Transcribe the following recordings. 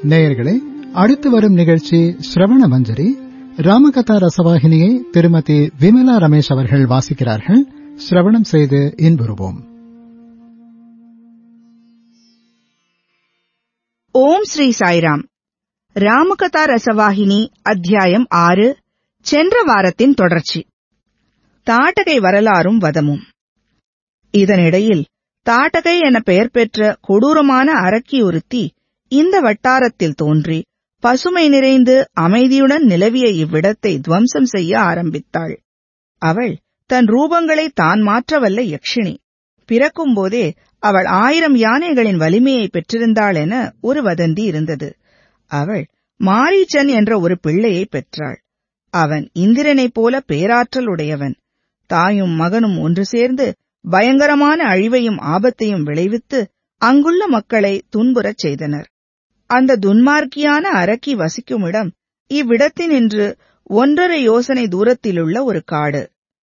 நேயர்களே அடுத்து வரும் நிகழ்ச்சி ஸ்ரவண மஞ்சரி ராமகதா ரசவாகினியை திருமதி விமலா ரமேஷ் அவர்கள் வாசிக்கிறார்கள் சிரவணம் செய்து இன்புறுவோம் ஓம் ஸ்ரீ சாய்ராம் ராமகதா ரசவாகினி அத்தியாயம் ஆறு சென்ற வாரத்தின் தொடர்ச்சி தாட்டகை வரலாறும் வதமும் இதனிடையில் தாட்டகை என பெயர் பெற்ற கொடூரமான அரக்கி ஒருத்தி இந்த வட்டாரத்தில் தோன்றி பசுமை நிறைந்து அமைதியுடன் நிலவிய இவ்விடத்தை துவம்சம் செய்ய ஆரம்பித்தாள் அவள் தன் ரூபங்களை தான் மாற்றவல்ல யக்ஷினி பிறக்கும்போதே அவள் ஆயிரம் யானைகளின் வலிமையை பெற்றிருந்தாள் என ஒரு வதந்தி இருந்தது அவள் மாரீச்சன் என்ற ஒரு பிள்ளையை பெற்றாள் அவன் இந்திரனைப் போல பேராற்றல் உடையவன் தாயும் மகனும் ஒன்று சேர்ந்து பயங்கரமான அழிவையும் ஆபத்தையும் விளைவித்து அங்குள்ள மக்களை துன்புறச் செய்தனர் அந்த துன்மார்க்கியான அரக்கி வசிக்குமிடம் இவ்விடத்தினின்று ஒன்றரை யோசனை தூரத்திலுள்ள ஒரு காடு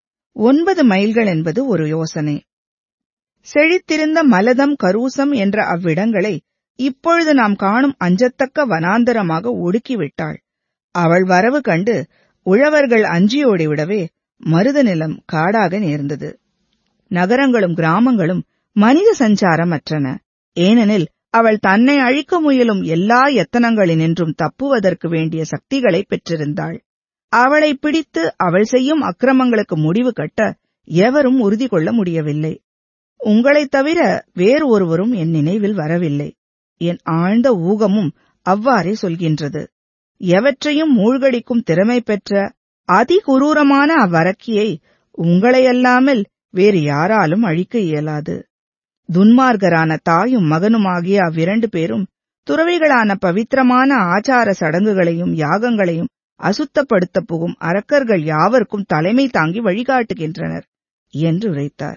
ஒன்பது மைல்கள் என்பது ஒரு யோசனை செழித்திருந்த மலதம் கரூசம் என்ற அவ்விடங்களை இப்பொழுது நாம் காணும் அஞ்சத்தக்க வனாந்தரமாக ஒடுக்கிவிட்டாள் அவள் வரவு கண்டு உழவர்கள் அஞ்சியோடிவிடவே மருத நிலம் காடாக நேர்ந்தது நகரங்களும் கிராமங்களும் மனித சஞ்சாரமற்றன ஏனெனில் அவள் தன்னை அழிக்க முயலும் எல்லா எத்தனங்களினின்றும் தப்புவதற்கு வேண்டிய சக்திகளை பெற்றிருந்தாள் அவளை பிடித்து அவள் செய்யும் அக்கிரமங்களுக்கு முடிவு கட்ட எவரும் உறுதி கொள்ள முடியவில்லை உங்களைத் தவிர வேறு ஒருவரும் என் நினைவில் வரவில்லை என் ஆழ்ந்த ஊகமும் அவ்வாறே சொல்கின்றது எவற்றையும் மூழ்கடிக்கும் திறமை பெற்ற அதிகுரூரமான அவ்வரக்கியை உங்களையல்லாமல் வேறு யாராலும் அழிக்க இயலாது துன்மார்கரான தாயும் மகனுமாகிய அவ்விரண்டு பேரும் துறவிகளான பவித்திரமான ஆச்சார சடங்குகளையும் யாகங்களையும் அசுத்தப்படுத்த புகும் அரக்கர்கள் யாவருக்கும் தலைமை தாங்கி வழிகாட்டுகின்றனர் என்று உரைத்தார்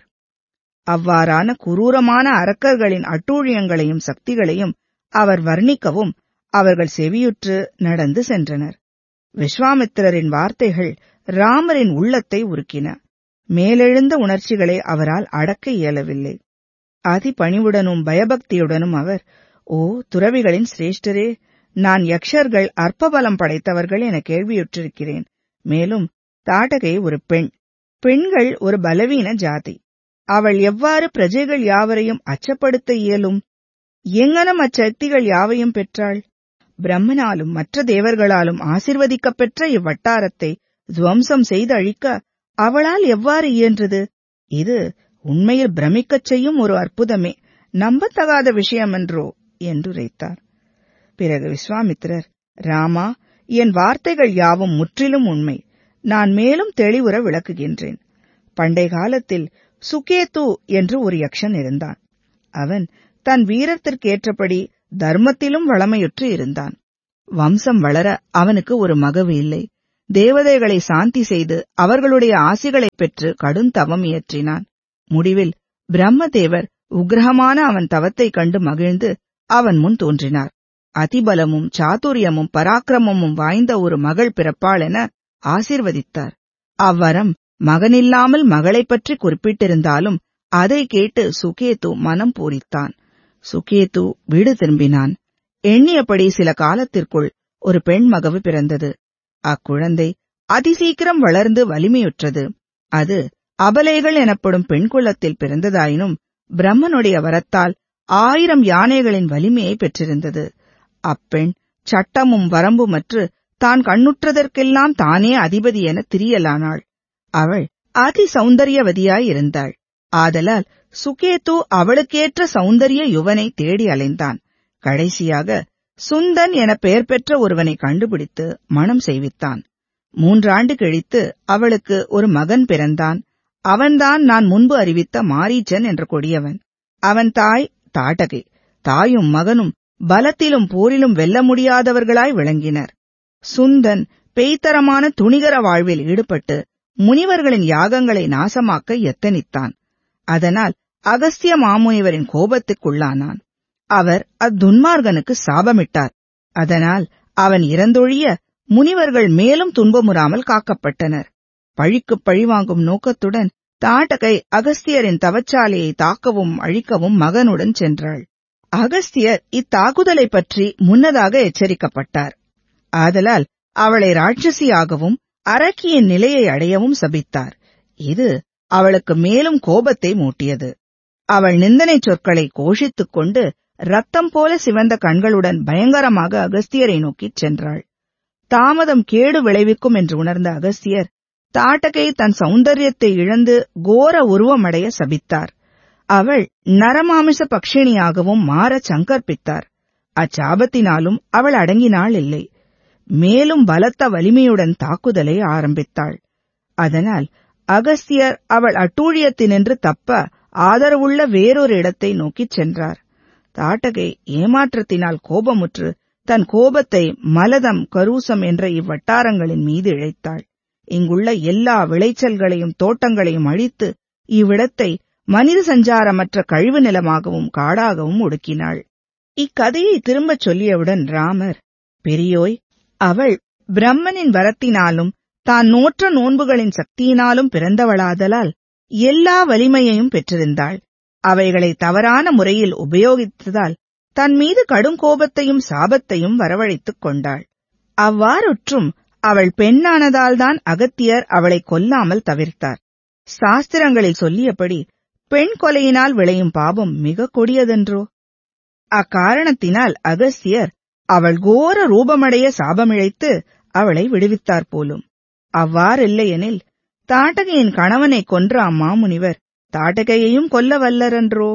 அவ்வாறான குரூரமான அரக்கர்களின் அட்டூழியங்களையும் சக்திகளையும் அவர் வர்ணிக்கவும் அவர்கள் செவியுற்று நடந்து சென்றனர் விஸ்வாமித்திரரின் வார்த்தைகள் ராமரின் உள்ளத்தை உருக்கின மேலெழுந்த உணர்ச்சிகளை அவரால் அடக்க இயலவில்லை அதிபணிவுடனும் பயபக்தியுடனும் அவர் ஓ துறவிகளின் சிரேஷ்டரே நான் யக்ஷர்கள் அற்பபலம் படைத்தவர்கள் என கேள்வியுற்றிருக்கிறேன் மேலும் தாட்டகை ஒரு பெண் பெண்கள் ஒரு பலவீன ஜாதி அவள் எவ்வாறு பிரஜைகள் யாவரையும் அச்சப்படுத்த இயலும் எங்கனம் அச்சக்திகள் யாவையும் பெற்றாள் பிரம்மனாலும் மற்ற தேவர்களாலும் ஆசிர்வதிக்கப் பெற்ற இவ்வட்டாரத்தை துவம்சம் செய்து அழிக்க அவளால் எவ்வாறு இயன்றது இது உண்மையில் பிரமிக்கச் செய்யும் ஒரு அற்புதமே நம்பத்தகாத விஷயமென்றோ என்று உரைத்தார் பிறகு விஸ்வாமித்திரர் ராமா என் வார்த்தைகள் யாவும் முற்றிலும் உண்மை நான் மேலும் தெளிவுற விளக்குகின்றேன் பண்டை காலத்தில் சுகேது என்று ஒரு யக்ஷன் இருந்தான் அவன் தன் வீரத்திற்கேற்றபடி தர்மத்திலும் வளமையுற்று இருந்தான் வம்சம் வளர அவனுக்கு ஒரு மகவு இல்லை தேவதைகளை சாந்தி செய்து அவர்களுடைய ஆசிகளைப் பெற்று கடும் தவம் இயற்றினான் முடிவில் பிரம்மதேவர் உக்ரகமான அவன் தவத்தைக் கண்டு மகிழ்ந்து அவன் முன் தோன்றினார் அதிபலமும் சாதுரியமும் பராக்கிரமமும் வாய்ந்த ஒரு மகள் பிறப்பாள் என ஆசிர்வதித்தார் அவ்வரம் மகனில்லாமல் மகளைப் பற்றி குறிப்பிட்டிருந்தாலும் அதை கேட்டு சுகேது மனம் பூரித்தான் சுகேது வீடு திரும்பினான் எண்ணியபடி சில காலத்திற்குள் ஒரு பெண் மகவு பிறந்தது அக்குழந்தை அதிசீக்கிரம் வளர்ந்து வலிமையுற்றது அது அபலைகள் எனப்படும் பெண் குலத்தில் பிறந்ததாயினும் பிரம்மனுடைய வரத்தால் ஆயிரம் யானைகளின் வலிமையை பெற்றிருந்தது அப்பெண் சட்டமும் வரம்புமற்று தான் கண்ணுற்றதற்கெல்லாம் தானே அதிபதி என திரியலானாள் அவள் அதி சௌந்தரியவதியாயிருந்தாள் ஆதலால் சுகேது அவளுக்கேற்ற சௌந்தரிய யுவனை தேடி அலைந்தான் கடைசியாக சுந்தன் என பெயர் பெற்ற ஒருவனை கண்டுபிடித்து மணம் செய்வித்தான் மூன்றாண்டு கழித்து அவளுக்கு ஒரு மகன் பிறந்தான் அவன்தான் நான் முன்பு அறிவித்த மாரீச்சன் என்ற கொடியவன் அவன் தாய் தாட்டகை தாயும் மகனும் பலத்திலும் போரிலும் வெல்ல முடியாதவர்களாய் விளங்கினர் சுந்தன் பெய்தரமான துணிகர வாழ்வில் ஈடுபட்டு முனிவர்களின் யாகங்களை நாசமாக்க எத்தனித்தான் அதனால் அகஸ்திய மாமுனிவரின் கோபத்துக்குள்ளானான் அவர் அத்துன்மார்கனுக்கு சாபமிட்டார் அதனால் அவன் இறந்தொழிய முனிவர்கள் மேலும் துன்பமுறாமல் காக்கப்பட்டனர் பழிக்குப் பழிவாங்கும் நோக்கத்துடன் தாட்டகை அகஸ்தியரின் தவச்சாலையை தாக்கவும் அழிக்கவும் மகனுடன் சென்றாள் அகஸ்தியர் இத்தாக்குதலை பற்றி முன்னதாக எச்சரிக்கப்பட்டார் ஆதலால் அவளை ராட்சசியாகவும் அரக்கியின் நிலையை அடையவும் சபித்தார் இது அவளுக்கு மேலும் கோபத்தை மூட்டியது அவள் நிந்தனை சொற்களை கோஷித்துக் கொண்டு ரத்தம் போல சிவந்த கண்களுடன் பயங்கரமாக அகஸ்தியரை நோக்கிச் சென்றாள் தாமதம் கேடு விளைவிக்கும் என்று உணர்ந்த அகஸ்தியர் தாட்டகை தன் சௌந்தரியத்தை இழந்து கோர உருவமடைய சபித்தார் அவள் நரமாமிச பக்ஷிணியாகவும் மாறச் சங்கற்பித்தார் அச்சாபத்தினாலும் அவள் அடங்கினாள் இல்லை மேலும் பலத்த வலிமையுடன் தாக்குதலை ஆரம்பித்தாள் அதனால் அகஸ்தியர் அவள் அட்டூழியத்தினின்று தப்ப ஆதரவுள்ள வேறொரு இடத்தை நோக்கிச் சென்றார் தாட்டகை ஏமாற்றத்தினால் கோபமுற்று தன் கோபத்தை மலதம் கரூசம் என்ற இவ்வட்டாரங்களின் மீது இழைத்தாள் இங்குள்ள எல்லா விளைச்சல்களையும் தோட்டங்களையும் அழித்து இவ்விடத்தை மனித சஞ்சாரமற்ற கழிவு நிலமாகவும் காடாகவும் ஒடுக்கினாள் இக்கதையை திரும்பச் சொல்லியவுடன் ராமர் பெரியோய் அவள் பிரம்மனின் வரத்தினாலும் தான் நோற்ற நோன்புகளின் சக்தியினாலும் பிறந்தவளாதலால் எல்லா வலிமையையும் பெற்றிருந்தாள் அவைகளை தவறான முறையில் உபயோகித்ததால் தன் மீது கடும் கோபத்தையும் சாபத்தையும் வரவழைத்துக் கொண்டாள் அவ்வாறொற்றும் அவள் பெண்ணானதால்தான் அகத்தியர் அவளை கொல்லாமல் தவிர்த்தார் சாஸ்திரங்களில் சொல்லியபடி பெண் கொலையினால் விளையும் பாவம் மிக கொடியதென்றோ அக்காரணத்தினால் அகஸ்தியர் அவள் கோர ரூபமடைய சாபமிழைத்து அவளை விடுவித்தார் போலும் அவ்வாறில்லையெனில் தாட்டகையின் கணவனை கொன்ற அம்மாமுனிவர் தாட்டகையையும் கொல்ல வல்லரன்றோ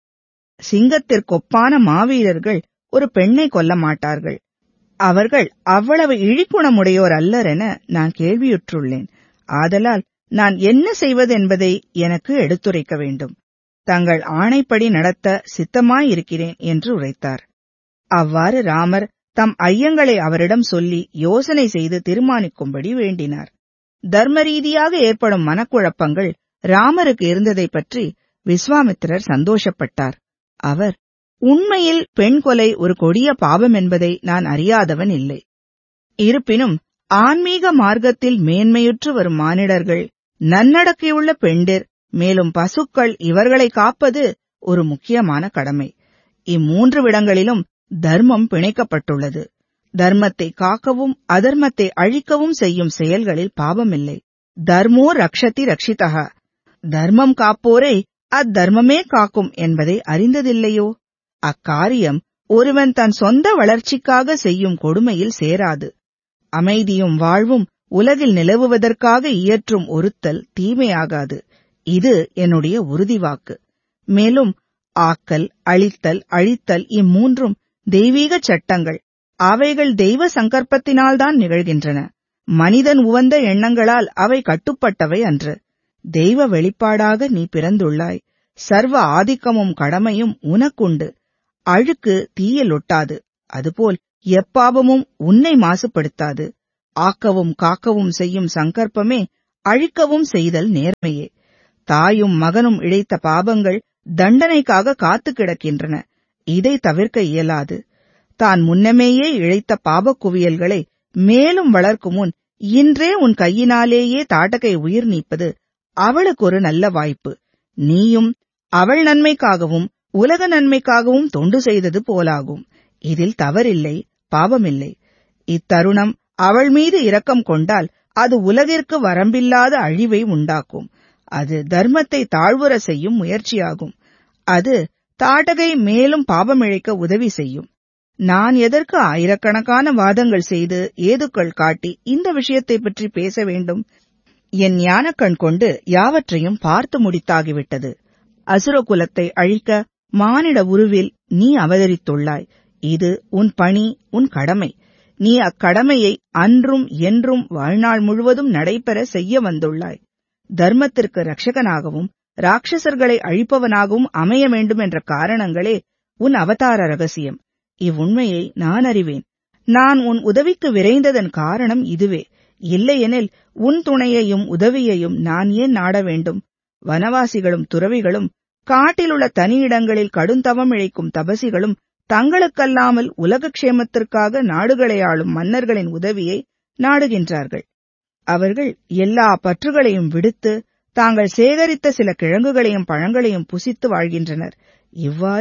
சிங்கத்திற்கொப்பான மாவீரர்கள் ஒரு பெண்ணை கொல்ல மாட்டார்கள் அவர்கள் அவ்வளவு இழிக்குணமுடையோர் அல்லர் என நான் கேள்வியுற்றுள்ளேன் ஆதலால் நான் என்ன செய்வதென்பதை எனக்கு எடுத்துரைக்க வேண்டும் தங்கள் ஆணைப்படி நடத்த சித்தமாயிருக்கிறேன் என்று உரைத்தார் அவ்வாறு ராமர் தம் ஐயங்களை அவரிடம் சொல்லி யோசனை செய்து தீர்மானிக்கும்படி வேண்டினார் தர்ம ரீதியாக ஏற்படும் மனக்குழப்பங்கள் ராமருக்கு இருந்ததை பற்றி விஸ்வாமித்திரர் சந்தோஷப்பட்டார் அவர் உண்மையில் பெண் கொலை ஒரு கொடிய பாவம் என்பதை நான் அறியாதவன் இல்லை இருப்பினும் ஆன்மீக மார்க்கத்தில் மேன்மையுற்று வரும் மானிடர்கள் நன்னடக்கையுள்ள பெண்டிர் மேலும் பசுக்கள் இவர்களை காப்பது ஒரு முக்கியமான கடமை இம்மூன்று விடங்களிலும் தர்மம் பிணைக்கப்பட்டுள்ளது தர்மத்தை காக்கவும் அதர்மத்தை அழிக்கவும் செய்யும் செயல்களில் பாவமில்லை தர்மோ ரக்ஷதி ரக்ஷிதா தர்மம் காப்போரை அத்தர்மமே காக்கும் என்பதை அறிந்ததில்லையோ அக்காரியம் ஒருவன் தன் சொந்த வளர்ச்சிக்காக செய்யும் கொடுமையில் சேராது அமைதியும் வாழ்வும் உலகில் நிலவுவதற்காக இயற்றும் ஒருத்தல் தீமையாகாது இது என்னுடைய உறுதிவாக்கு மேலும் ஆக்கல் அழித்தல் அழித்தல் இம்மூன்றும் தெய்வீக சட்டங்கள் அவைகள் தெய்வ சங்கற்பத்தினால்தான் நிகழ்கின்றன மனிதன் உவந்த எண்ணங்களால் அவை கட்டுப்பட்டவை அன்று தெய்வ வெளிப்பாடாக நீ பிறந்துள்ளாய் சர்வ ஆதிக்கமும் கடமையும் உனக்குண்டு அழுக்கு தீயில் ஒட்டாது அதுபோல் எப்பாவமும் உன்னை மாசுபடுத்தாது ஆக்கவும் காக்கவும் செய்யும் சங்கற்பமே அழிக்கவும் செய்தல் நேர்மையே தாயும் மகனும் இழைத்த பாபங்கள் தண்டனைக்காக காத்து கிடக்கின்றன இதை தவிர்க்க இயலாது தான் முன்னமேயே இழைத்த பாபக் குவியல்களை மேலும் வளர்க்கும் முன் இன்றே உன் கையினாலேயே தாட்டகை உயிர் நீப்பது அவளுக்கு ஒரு நல்ல வாய்ப்பு நீயும் அவள் நன்மைக்காகவும் உலக நன்மைக்காகவும் தொண்டு செய்தது போலாகும் இதில் தவறில்லை பாவமில்லை இத்தருணம் அவள் மீது இரக்கம் கொண்டால் அது உலகிற்கு வரம்பில்லாத அழிவை உண்டாக்கும் அது தர்மத்தை தாழ்வுற செய்யும் முயற்சியாகும் அது தாட்டகை மேலும் பாவமிழைக்க உதவி செய்யும் நான் எதற்கு ஆயிரக்கணக்கான வாதங்கள் செய்து ஏதுக்கள் காட்டி இந்த விஷயத்தை பற்றி பேச வேண்டும் என் ஞானக்கண் கொண்டு யாவற்றையும் பார்த்து முடித்தாகிவிட்டது அசுர குலத்தை அழிக்க மானிட உருவில் நீ அவதரித்துள்ளாய் இது உன் பணி உன் கடமை நீ அக்கடமையை அன்றும் என்றும் வாழ்நாள் முழுவதும் நடைபெற செய்ய வந்துள்ளாய் தர்மத்திற்கு ரட்சகனாகவும் ராட்சசர்களை அழிப்பவனாகவும் அமைய வேண்டும் என்ற காரணங்களே உன் அவதார ரகசியம் இவ்வுண்மையை நான் அறிவேன் நான் உன் உதவிக்கு விரைந்ததன் காரணம் இதுவே இல்லையெனில் உன் துணையையும் உதவியையும் நான் ஏன் நாட வேண்டும் வனவாசிகளும் துறவிகளும் காட்டிலுள்ள தனியிடங்களில் கடுந்தவம் இழைக்கும் தபசிகளும் தங்களுக்கல்லாமல் உலக க்ஷேமத்திற்காக நாடுகளை ஆளும் மன்னர்களின் உதவியை நாடுகின்றார்கள் அவர்கள் எல்லா பற்றுகளையும் விடுத்து தாங்கள் சேகரித்த சில கிழங்குகளையும் பழங்களையும் புசித்து வாழ்கின்றனர் இவ்வாறு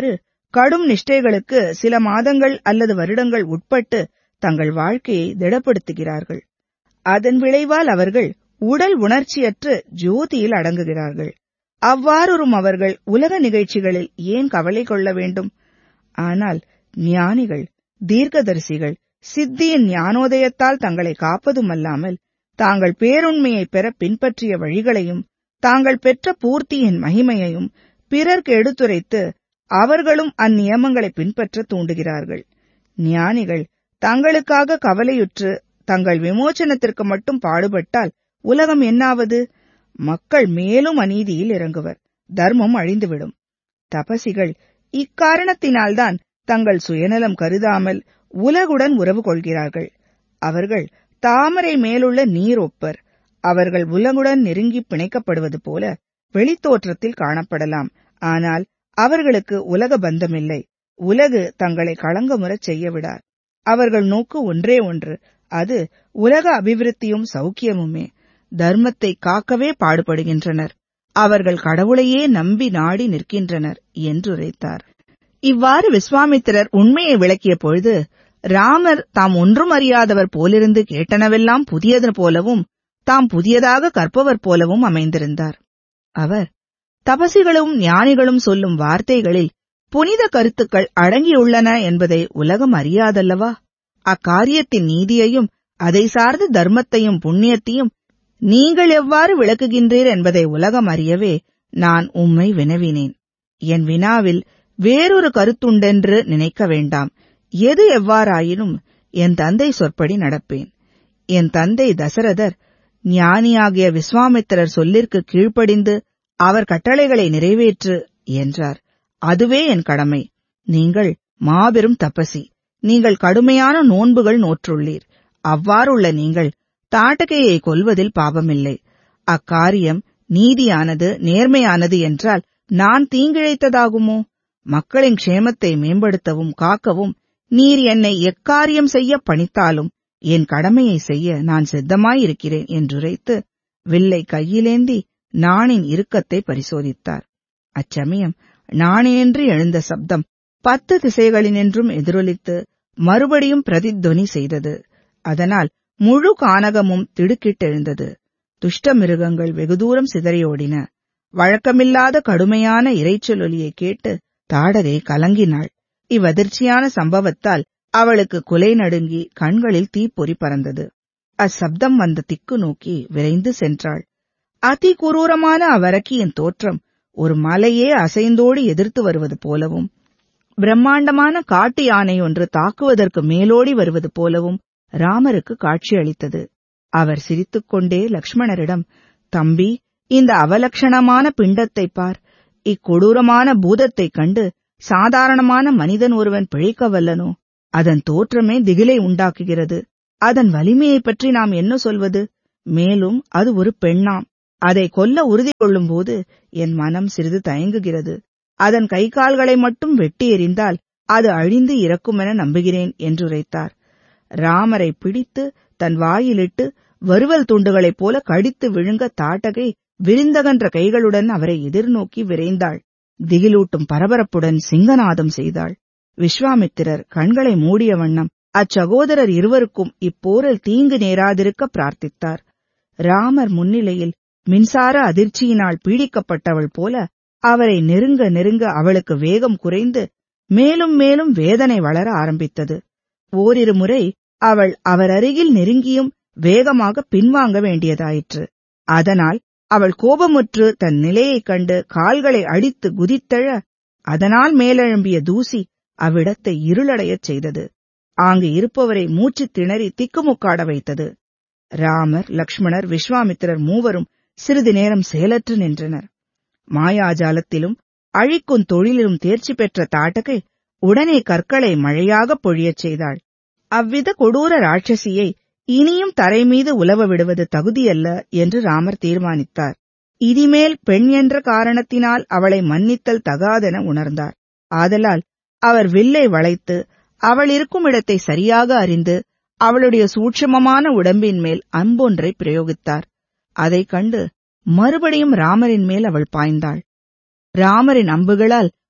கடும் நிஷ்டைகளுக்கு சில மாதங்கள் அல்லது வருடங்கள் உட்பட்டு தங்கள் வாழ்க்கையை திடப்படுத்துகிறார்கள் அதன் விளைவால் அவர்கள் உடல் உணர்ச்சியற்று ஜோதியில் அடங்குகிறார்கள் அவ்வாறும் அவர்கள் உலக நிகழ்ச்சிகளில் ஏன் கவலை கொள்ள வேண்டும் ஆனால் ஞானிகள் தீர்க்கதரிசிகள் சித்தியின் ஞானோதயத்தால் தங்களை காப்பதுமல்லாமல் தாங்கள் பேருண்மையை பெற பின்பற்றிய வழிகளையும் தாங்கள் பெற்ற பூர்த்தியின் மகிமையையும் பிறர்க்கு எடுத்துரைத்து அவர்களும் அந்நியமங்களை பின்பற்ற தூண்டுகிறார்கள் ஞானிகள் தங்களுக்காக கவலையுற்று தங்கள் விமோச்சனத்திற்கு மட்டும் பாடுபட்டால் உலகம் என்னாவது மக்கள் மேலும் அநீதியில் இறங்குவர் தர்மம் அழிந்துவிடும் தபசிகள் இக்காரணத்தினால்தான் தங்கள் சுயநலம் கருதாமல் உலகுடன் உறவு கொள்கிறார்கள் அவர்கள் தாமரை மேலுள்ள நீர் ஒப்பர் அவர்கள் உலகுடன் நெருங்கி பிணைக்கப்படுவது போல வெளித்தோற்றத்தில் காணப்படலாம் ஆனால் அவர்களுக்கு உலக பந்தமில்லை உலகு தங்களை களங்கமுறச் செய்ய விடார் அவர்கள் நோக்கு ஒன்றே ஒன்று அது உலக அபிவிருத்தியும் சௌக்கியமுமே தர்மத்தை காக்கவே பாடுபடுகின்றனர் அவர்கள் கடவுளையே நம்பி நாடி நிற்கின்றனர் என்றுரைத்தார் இவ்வாறு விஸ்வாமித்திரர் உண்மையை விளக்கிய பொழுது ராமர் தாம் ஒன்றும் அறியாதவர் போலிருந்து கேட்டனவெல்லாம் புதியது போலவும் தாம் புதியதாக கற்பவர் போலவும் அமைந்திருந்தார் அவர் தபசிகளும் ஞானிகளும் சொல்லும் வார்த்தைகளில் புனித கருத்துக்கள் அடங்கியுள்ளன என்பதை உலகம் அறியாதல்லவா அக்காரியத்தின் நீதியையும் அதை சார்ந்த தர்மத்தையும் புண்ணியத்தையும் நீங்கள் எவ்வாறு விளக்குகின்றீர் என்பதை உலகம் அறியவே நான் உம்மை வினவினேன் என் வினாவில் வேறொரு கருத்துண்டென்று நினைக்க வேண்டாம் எது எவ்வாறாயினும் என் தந்தை சொற்படி நடப்பேன் என் தந்தை தசரதர் ஞானியாகிய விஸ்வாமித்திரர் சொல்லிற்கு கீழ்ப்படிந்து அவர் கட்டளைகளை நிறைவேற்று என்றார் அதுவே என் கடமை நீங்கள் மாபெரும் தப்பசி நீங்கள் கடுமையான நோன்புகள் நோற்றுள்ளீர் அவ்வாறுள்ள நீங்கள் தாட்டகையை கொல்வதில் பாவமில்லை அக்காரியம் நீதியானது நேர்மையானது என்றால் நான் தீங்கிழைத்ததாகுமோ மக்களின் க்ஷேமத்தை மேம்படுத்தவும் காக்கவும் நீர் என்னை எக்காரியம் செய்ய பணித்தாலும் என் கடமையை செய்ய நான் சித்தமாயிருக்கிறேன் என்றுரைத்து வில்லை கையிலேந்தி நாணின் இறுக்கத்தை பரிசோதித்தார் அச்சமயம் நாணேன்று எழுந்த சப்தம் பத்து திசைகளினின்றும் எதிரொலித்து மறுபடியும் பிரதித்வனி செய்தது அதனால் முழு கானகமும் திடுக்கிட்டெழுந்தது துஷ்ட மிருகங்கள் வெகு தூரம் சிதறியோடின வழக்கமில்லாத கடுமையான இறைச்சலொலியை கேட்டு தாடகை கலங்கினாள் இவ்வதிர்ச்சியான சம்பவத்தால் அவளுக்கு குலை நடுங்கி கண்களில் தீப்பொறி பறந்தது அச்சப்தம் வந்த திக்கு நோக்கி விரைந்து சென்றாள் அதி குரூரமான அவரக்கியின் தோற்றம் ஒரு மலையே அசைந்தோடி எதிர்த்து வருவது போலவும் பிரம்மாண்டமான காட்டு யானை ஒன்று தாக்குவதற்கு மேலோடி வருவது போலவும் ராமருக்கு காட்சியளித்தது அவர் சிரித்துக்கொண்டே லக்ஷ்மணரிடம் தம்பி இந்த அவலட்சணமான பிண்டத்தை பார் இக்கொடூரமான பூதத்தைக் கண்டு சாதாரணமான மனிதன் ஒருவன் பிழைக்க வல்லனோ அதன் தோற்றமே திகிலை உண்டாக்குகிறது அதன் வலிமையைப் பற்றி நாம் என்ன சொல்வது மேலும் அது ஒரு பெண்ணாம் அதை கொல்ல உறுதி கொள்ளும்போது என் மனம் சிறிது தயங்குகிறது அதன் கை கால்களை மட்டும் வெட்டி எறிந்தால் அது அழிந்து இறக்குமென நம்புகிறேன் என்றுரைத்தார் ராமரை பிடித்து தன் வாயிலிட்டு வறுவல் துண்டுகளைப் போல கடித்து விழுங்க தாட்டகை விரிந்தகன்ற கைகளுடன் அவரை எதிர்நோக்கி விரைந்தாள் திகிலூட்டும் பரபரப்புடன் சிங்கநாதம் செய்தாள் விஸ்வாமித்திரர் கண்களை மூடிய வண்ணம் அச்சகோதரர் இருவருக்கும் இப்போரில் தீங்கு நேராதிருக்க பிரார்த்தித்தார் ராமர் முன்னிலையில் மின்சார அதிர்ச்சியினால் பீடிக்கப்பட்டவள் போல அவரை நெருங்க நெருங்க அவளுக்கு வேகம் குறைந்து மேலும் மேலும் வேதனை வளர ஆரம்பித்தது ஓரிரு முறை அவள் அவர் அருகில் நெருங்கியும் வேகமாக பின்வாங்க வேண்டியதாயிற்று அதனால் அவள் கோபமுற்று தன் நிலையைக் கண்டு கால்களை அடித்து குதித்தழ அதனால் மேலெழும்பிய தூசி அவ்விடத்தை இருளடையச் செய்தது ஆங்கு இருப்பவரை மூச்சு திணறி திக்குமுக்காட வைத்தது ராமர் லக்ஷ்மணர் விஸ்வாமித்திரர் மூவரும் சிறிது நேரம் செயலற்று நின்றனர் மாயாஜாலத்திலும் அழிக்கும் தொழிலிலும் தேர்ச்சி பெற்ற தாட்டகை உடனே கற்களை மழையாகப் பொழியச் செய்தாள் அவ்வித கொடூர ராட்சசியை இனியும் தரை மீது உலவ விடுவது தகுதியல்ல என்று ராமர் தீர்மானித்தார் இனிமேல் பெண் என்ற காரணத்தினால் அவளை மன்னித்தல் தகாதென உணர்ந்தார் ஆதலால் அவர் வில்லை வளைத்து அவள் இருக்கும் இடத்தை சரியாக அறிந்து அவளுடைய சூட்சமமான உடம்பின் மேல் அம்பொன்றை பிரயோகித்தார் அதைக் கண்டு மறுபடியும் ராமரின் மேல் அவள் பாய்ந்தாள் ராமரின் அம்புகளால்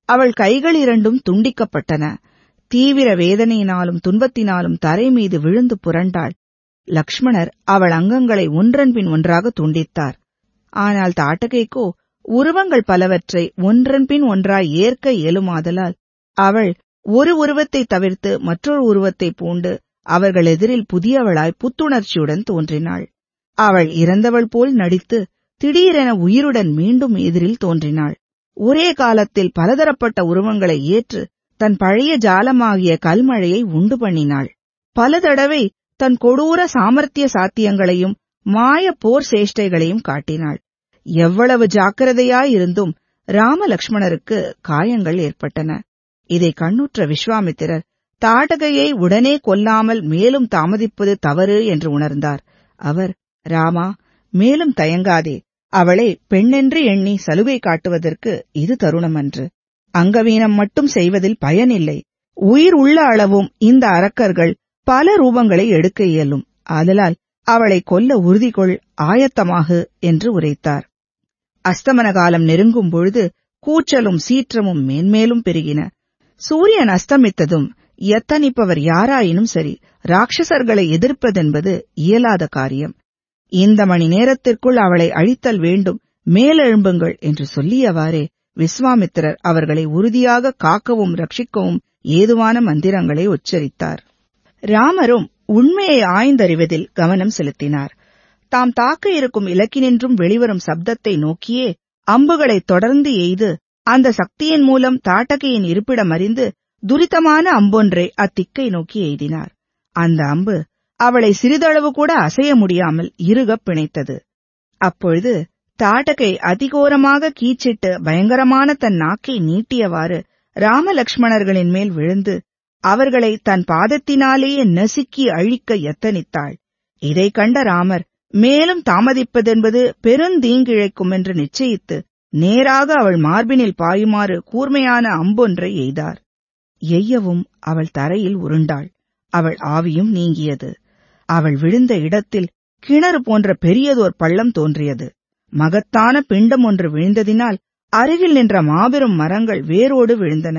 அவள் கைகள் இரண்டும் துண்டிக்கப்பட்டன தீவிர வேதனையினாலும் துன்பத்தினாலும் தரை மீது விழுந்து புரண்டாள் லக்ஷ்மணர் அவள் அங்கங்களை ஒன்றன் பின் ஒன்றாக துண்டித்தார் ஆனால் தாட்டகைக்கோ உருவங்கள் பலவற்றை ஒன்றன் பின் ஒன்றாய் ஏற்க இயலுமாதலால் அவள் ஒரு உருவத்தை தவிர்த்து மற்றொரு உருவத்தை பூண்டு அவர்கள் எதிரில் புதியவளாய் புத்துணர்ச்சியுடன் தோன்றினாள் அவள் இறந்தவள் போல் நடித்து திடீரென உயிருடன் மீண்டும் எதிரில் தோன்றினாள் ஒரே காலத்தில் பலதரப்பட்ட உருவங்களை ஏற்று தன் பழைய ஜாலமாகிய கல்மழையை உண்டு பண்ணினாள் பல தடவை தன் கொடூர சாமர்த்திய சாத்தியங்களையும் மாய போர் சேஷ்டைகளையும் காட்டினாள் எவ்வளவு ஜாக்கிரதையாயிருந்தும் ராமலக்ஷ்மணருக்கு காயங்கள் ஏற்பட்டன இதை கண்ணுற்ற விஸ்வாமித்திரர் தாடகையை உடனே கொல்லாமல் மேலும் தாமதிப்பது தவறு என்று உணர்ந்தார் அவர் ராமா மேலும் தயங்காதே அவளை பெண்ணென்று எண்ணி சலுகை காட்டுவதற்கு இது தருணமன்று அங்கவீனம் மட்டும் செய்வதில் பயனில்லை உயிர் உள்ள அளவும் இந்த அரக்கர்கள் பல ரூபங்களை எடுக்க இயலும் ஆதலால் அவளை கொல்ல உறுதி கொள் ஆயத்தமாகு என்று உரைத்தார் அஸ்தமன காலம் நெருங்கும் பொழுது கூச்சலும் சீற்றமும் மேன்மேலும் பெருகின சூரியன் அஸ்தமித்ததும் எத்தனிப்பவர் யாராயினும் சரி ராட்சசர்களை எதிர்ப்பதென்பது இயலாத காரியம் இந்த மணி நேரத்திற்குள் அவளை அழித்தல் வேண்டும் மேலெழும்புங்கள் என்று சொல்லியவாறே விஸ்வாமித்திரர் அவர்களை உறுதியாக காக்கவும் ரட்சிக்கவும் ஏதுவான மந்திரங்களை உச்சரித்தார் ராமரும் உண்மையை ஆய்ந்தறிவதில் கவனம் செலுத்தினார் தாம் தாக்க இருக்கும் இலக்கினின்றும் வெளிவரும் சப்தத்தை நோக்கியே அம்புகளை தொடர்ந்து எய்து அந்த சக்தியின் மூலம் தாட்டகையின் இருப்பிடம் அறிந்து துரிதமான அம்பொன்றை அத்திக்கை நோக்கி எய்தினார் அந்த அம்பு அவளை சிறிதளவு கூட அசைய முடியாமல் இறுகப் பிணைத்தது அப்பொழுது தாட்டகை அதிகோரமாக கீச்சிட்டு பயங்கரமான தன் நாக்கை நீட்டியவாறு ராமலக்ஷ்மணர்களின் மேல் விழுந்து அவர்களை தன் பாதத்தினாலேயே நசுக்கி அழிக்க எத்தனித்தாள் இதைக் கண்ட ராமர் மேலும் தாமதிப்பதென்பது பெருந்தீங்கிழைக்கும் என்று நிச்சயித்து நேராக அவள் மார்பினில் பாயுமாறு கூர்மையான அம்பொன்றை எய்தார் எய்யவும் அவள் தரையில் உருண்டாள் அவள் ஆவியும் நீங்கியது அவள் விழுந்த இடத்தில் கிணறு போன்ற பெரியதோர் பள்ளம் தோன்றியது மகத்தான பிண்டம் ஒன்று விழுந்ததினால் அருகில் நின்ற மாபெரும் மரங்கள் வேரோடு விழுந்தன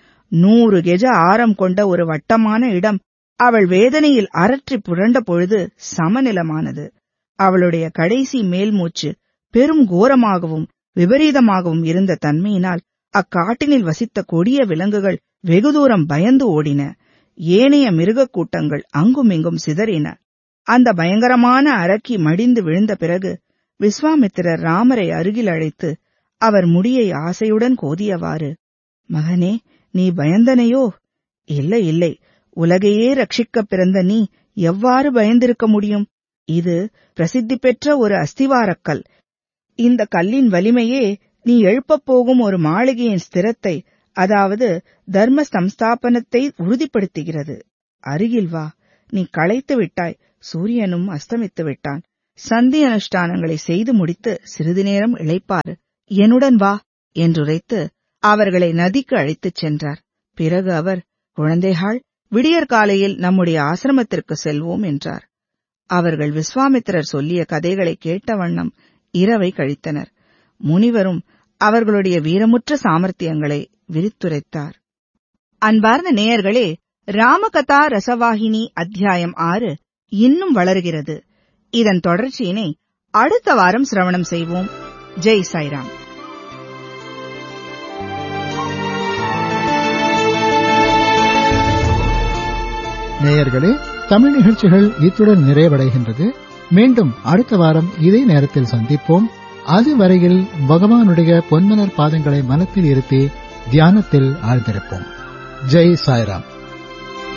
நூறு கெஜ ஆரம் கொண்ட ஒரு வட்டமான இடம் அவள் வேதனையில் அரற்றி புரண்ட பொழுது சமநிலமானது அவளுடைய கடைசி மேல்மூச்சு பெரும் கோரமாகவும் விபரீதமாகவும் இருந்த தன்மையினால் அக்காட்டினில் வசித்த கொடிய விலங்குகள் வெகு தூரம் பயந்து ஓடின ஏனைய மிருகக் கூட்டங்கள் அங்குமிங்கும் சிதறின அந்த பயங்கரமான அரக்கி மடிந்து விழுந்த பிறகு விஸ்வாமித்திரர் ராமரை அருகில் அழைத்து அவர் முடியை ஆசையுடன் கோதியவாறு மகனே நீ பயந்தனையோ இல்லை இல்லை உலகையே ரட்சிக்கப் பிறந்த நீ எவ்வாறு பயந்திருக்க முடியும் இது பிரசித்தி பெற்ற ஒரு அஸ்திவாரக்கல் இந்த கல்லின் வலிமையே நீ எழுப்பப் போகும் ஒரு மாளிகையின் ஸ்திரத்தை அதாவது தர்ம சம்ஸ்தாபனத்தை உறுதிப்படுத்துகிறது அருகில் வா நீ களைத்து விட்டாய் சூரியனும் அஸ்தமித்து விட்டான் சந்தி அனுஷ்டானங்களை செய்து முடித்து சிறிது நேரம் இளைப்பாறு என்னுடன் வா என்றுரைத்து அவர்களை நதிக்கு அழைத்துச் சென்றார் பிறகு அவர் குழந்தைகள் விடியற்காலையில் நம்முடைய ஆசிரமத்திற்கு செல்வோம் என்றார் அவர்கள் விஸ்வாமித்திரர் சொல்லிய கதைகளை கேட்ட வண்ணம் இரவை கழித்தனர் முனிவரும் அவர்களுடைய வீரமுற்ற சாமர்த்தியங்களை விரித்துரைத்தார் அன்பார்ந்த நேயர்களே ராமகதா ரசவாகினி அத்தியாயம் ஆறு இன்னும் வளர்கிறது இதன் தொடர்ச்சியினை அடுத்த வாரம் சிரவணம் செய்வோம் ஜெய் சாய்ராம் நேயர்களே தமிழ் நிகழ்ச்சிகள் இத்துடன் நிறைவடைகின்றது மீண்டும் அடுத்த வாரம் இதே நேரத்தில் சந்திப்போம் அதுவரையில் பகவானுடைய பொன்மலர் பாதங்களை மனத்தில் இருத்தி தியானத்தில் ஆழ்ந்திருப்போம் ஜெய் சாய்ராம்